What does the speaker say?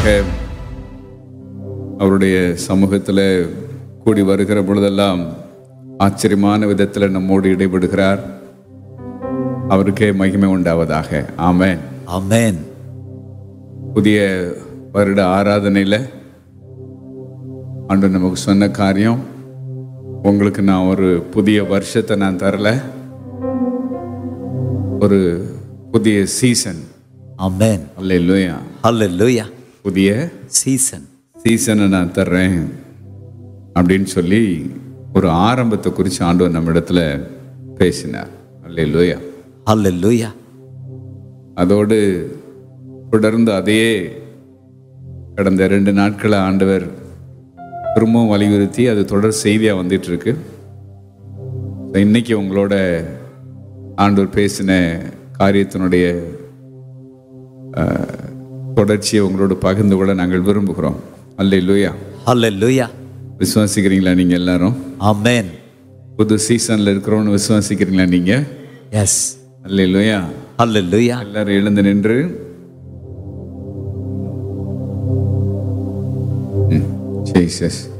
அவருடைய சமூகத்தில் கூடி வருகிற பொழுதெல்லாம் ஆச்சரியமான விதத்தில் நம்மோடு இடைபடுகிறார் அவருக்கே மகிமை உண்டாவதாக ஆமென் ஆமென் புதிய வருட ஆராதனையில் ஆண்டு நமக்கு சொன்ன காரியம் உங்களுக்கு நான் ஒரு புதிய வருஷத்தை நான் தரல ஒரு புதிய சீசன் ஆமென் அல்ல ஹalleluya புதிய சீசன் சீசனை நான் தர்றேன் அப்படின்னு சொல்லி ஒரு ஆரம்பத்தை குறித்து ஆண்டவர் நம்ம இடத்துல பேசினார் அல்ல ஹalleluya அதோடு தொடர்ந்து அதையே கடந்த ரெண்டு நாட்களை ஆண்டவர் திரும்பவும் வலியுறுத்தி அது தொடர் செய்தியாக வந்துட்டு இருக்கு இன்னைக்கு உங்களோட ஆண்டவர் பேசின காரியத்தினுடைய அஹ், தொடர்ச்சியை உங்களோட பகிர்ந்து கொள்ள நாங்கள் விரும்புகிறோம் அல்ல லூயா ஹalleluya விசுவாசிக்கிறீங்களா நீங்கள் எல்லாரும் ஆமென் புது சீசனில் இருக்கிறோன்னு விசுவாசிக்கிறீங்களா நீங்கள் எஸ் அல்ல லூயா ஹalleluya எல்லாரும் எழுந்து நின்று ம், ஜீசஸ்